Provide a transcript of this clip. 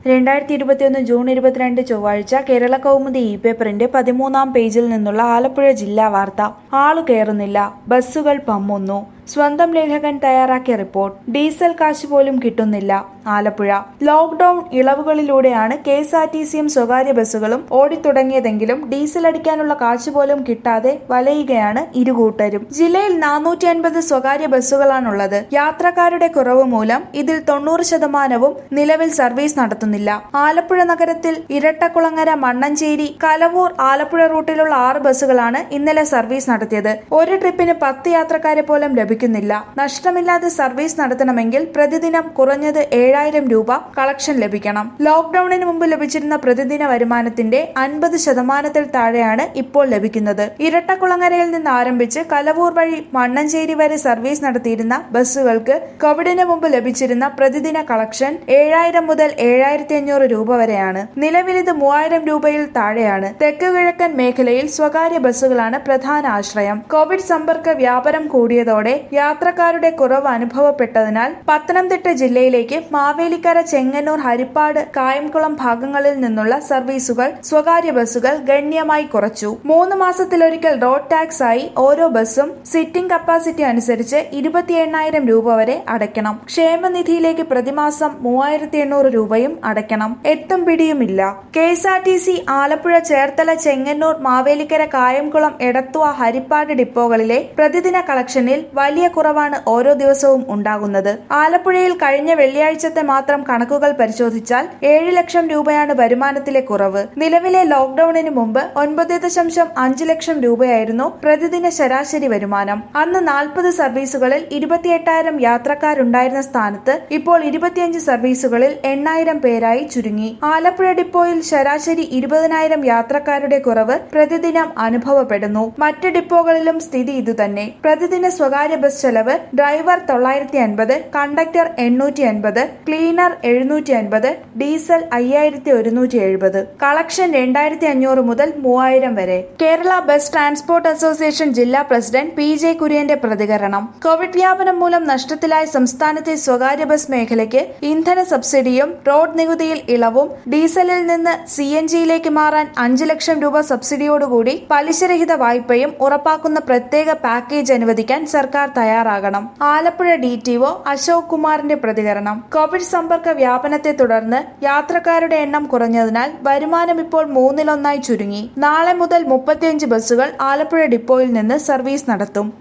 രണ്ടായിരത്തി ഇരുപത്തിയൊന്ന് ജൂൺ ഇരുപത്തിരണ്ട് ചൊവ്വാഴ്ച കേരള കൗമുദി ഇ പേപ്പറിന്റെ പതിമൂന്നാം പേജിൽ നിന്നുള്ള ആലപ്പുഴ ജില്ലാ വാർത്ത ആളു കയറുന്നില്ല ബസ്സുകൾ പമ്മുന്നു സ്വന്തം ലേഖകൻ തയ്യാറാക്കിയ റിപ്പോർട്ട് ഡീസൽ കാശ് പോലും കിട്ടുന്നില്ല ആലപ്പുഴ ലോക്ഡൌൺ ഇളവുകളിലൂടെയാണ് കെ എസ് ആർ ടി സിയും സ്വകാര്യ ബസ്സുകളും ഓടിത്തുടങ്ങിയതെങ്കിലും ഡീസൽ അടിക്കാനുള്ള കാശ് പോലും കിട്ടാതെ വലയുകയാണ് ഇരുകൂട്ടരും ജില്ലയിൽ നാനൂറ്റി അൻപത് സ്വകാര്യ ബസ്സുകളാണുള്ളത് യാത്രക്കാരുടെ കുറവ് മൂലം ഇതിൽ തൊണ്ണൂറ് ശതമാനവും നിലവിൽ സർവീസ് നടത്തുന്നില്ല ആലപ്പുഴ നഗരത്തിൽ ഇരട്ടക്കുളങ്ങര മണ്ണഞ്ചേരി കലവൂർ ആലപ്പുഴ റൂട്ടിലുള്ള ആറ് ബസ്സുകളാണ് ഇന്നലെ സർവീസ് നടത്തിയത് ഒരു ട്രിപ്പിന് പത്ത് യാത്രക്കാരെ പോലും ലഭിക്കുന്നില്ല നഷ്ടമില്ലാതെ സർവീസ് നടത്തണമെങ്കിൽ പ്രതിദിനം കുറഞ്ഞത് ഏഴായിരം രൂപ കളക്ഷൻ ലഭിക്കണം ലോക്ഡൌണിന് മുമ്പ് ലഭിച്ചിരുന്ന പ്രതിദിന വരുമാനത്തിന്റെ അൻപത് ശതമാനത്തിൽ താഴെയാണ് ഇപ്പോൾ ലഭിക്കുന്നത് ഇരട്ടക്കുളങ്ങരയിൽ നിന്ന് ആരംഭിച്ച് കലവൂർ വഴി മണ്ണഞ്ചേരി വരെ സർവീസ് നടത്തിയിരുന്ന ബസ്സുകൾക്ക് കോവിഡിന് മുമ്പ് ലഭിച്ചിരുന്ന പ്രതിദിന കളക്ഷൻ ഏഴായിരം മുതൽ ഏഴായിരത്തി അഞ്ഞൂറ് രൂപ വരെയാണ് നിലവിൽ ഇത് മൂവായിരം രൂപയിൽ താഴെയാണ് തെക്ക് കിഴക്കൻ മേഖലയിൽ സ്വകാര്യ ബസ്സുകളാണ് പ്രധാന ആശ്രയം കോവിഡ് സമ്പർക്ക വ്യാപനം കൂടിയതോടെ യാത്രക്കാരുടെ കുറവ് അനുഭവപ്പെട്ടതിനാൽ പത്തനംതിട്ട ജില്ലയിലേക്ക് മാവേലിക്കര ചെങ്ങന്നൂർ ഹരിപ്പാട് കായംകുളം ഭാഗങ്ങളിൽ നിന്നുള്ള സർവീസുകൾ സ്വകാര്യ ബസ്സുകൾ ഗണ്യമായി കുറച്ചു മൂന്ന് മാസത്തിലൊരിക്കൽ റോഡ് ടാക്സ് ആയി ഓരോ ബസ്സും സിറ്റിംഗ് കപ്പാസിറ്റി അനുസരിച്ച് ഇരുപത്തി എണ്ണായിരം രൂപ വരെ അടയ്ക്കണം ക്ഷേമനിധിയിലേക്ക് പ്രതിമാസം മൂവായിരത്തി എണ്ണൂറ് രൂപയും അടയ്ക്കണം എത്തും പിടിയുമില്ല K S R T C Alappuzha Cherthala Chengannur Mavelikkara Kayamkulam Edathua Haripad ഡിപ്പോകളിലെ പ്രതിദിന കളക്ഷനിൽ വലിയ കുറവാണ് ഓരോ ദിവസവും ഉണ്ടാകുന്നത് ആലപ്പുഴയിൽ കഴിഞ്ഞ വെള്ളിയാഴ്ചത്തെ മാത്രം കണക്കുകൾ പരിശോധിച്ചാൽ ഏഴ് ലക്ഷം രൂപയാണ് വരുമാനത്തിലെ കുറവ് നിലവിലെ ലോക്ഡൌണിന് മുമ്പ് ഒൻപത് ദശാംശം അഞ്ച് ലക്ഷം രൂപയായിരുന്നു പ്രതിദിന ശരാശരി വരുമാനം അന്ന് നാൽപ്പത് സർവീസുകളിൽ ഇരുപത്തിയെട്ടായിരം യാത്രക്കാരുണ്ടായിരുന്ന സ്ഥാനത്ത് ഇപ്പോൾ ഇരുപത്തിയഞ്ച് സർവീസുകളിൽ എണ്ണായിരം പേരായി ചുരുങ്ങി ആലപ്പുഴ ഡിപ്പോയിൽ ശരാശരി ഇരുപതിനായിരം യാത്രക്കാരുടെ കുറവ് പ്രതിദിനം അനുഭവപ്പെടുന്നു മറ്റ് ഡിപ്പോകളിലും സ്ഥിതി ഇതുതന്നെ പ്രതിദിന സ്വകാര്യ ബസ് ചെലവ് ഡ്രൈവർ തൊള്ളായിരത്തി അൻപത് കണ്ടക്ടർ എണ്ണൂറ്റി അൻപത് ക്ലീനർ എഴുന്നൂറ്റി അൻപത് ഡീസൽ അയ്യായിരത്തി ഒരുന്നൂറ്റി എഴുപത് കളക്ഷൻ രണ്ടായിരത്തി അഞ്ഞൂറ് മുതൽ മൂവായിരം വരെ കേരള ബസ് ട്രാൻസ്പോർട്ട് അസോസിയേഷൻ ജില്ലാ പ്രസിഡന്റ് പി ജെ കുര്യന്റെ പ്രതികരണം കോവിഡ് വ്യാപനം മൂലം നഷ്ടത്തിലായ സംസ്ഥാനത്തെ സ്വകാര്യ ബസ് മേഖലയ്ക്ക് ഇന്ധന സബ്സിഡിയും റോഡ് നികുതിയിൽ ഇളവും ഡീസലിൽ നിന്ന് സി എൻ ജിയിലേക്ക് മാറാൻ അഞ്ച് ലക്ഷം രൂപ സബ്സിഡിയോടുകൂടി പലിശരഹിത വായ്പയും ഉറപ്പാക്കുന്ന പ്രത്യേക പാക്കേജ് അനുവദിക്കാൻ സർക്കാർ തയ്യാറാകണം Alappuzha D T O Ashok കുമാറിന്റെ പ്രതികരണം കോവിഡ് സമ്പർക്ക വ്യാപനത്തെ തുടർന്ന് യാത്രക്കാരുടെ എണ്ണം കുറഞ്ഞതിനാൽ വരുമാനം ഇപ്പോൾ മൂന്നിലൊന്നായി ചുരുങ്ങി നാളെ മുതൽ മുപ്പത്തിയഞ്ച് ബസ്സുകൾ ആലപ്പുഴ ഡിപ്പോയിൽ നിന്ന് സർവീസ് നടത്തും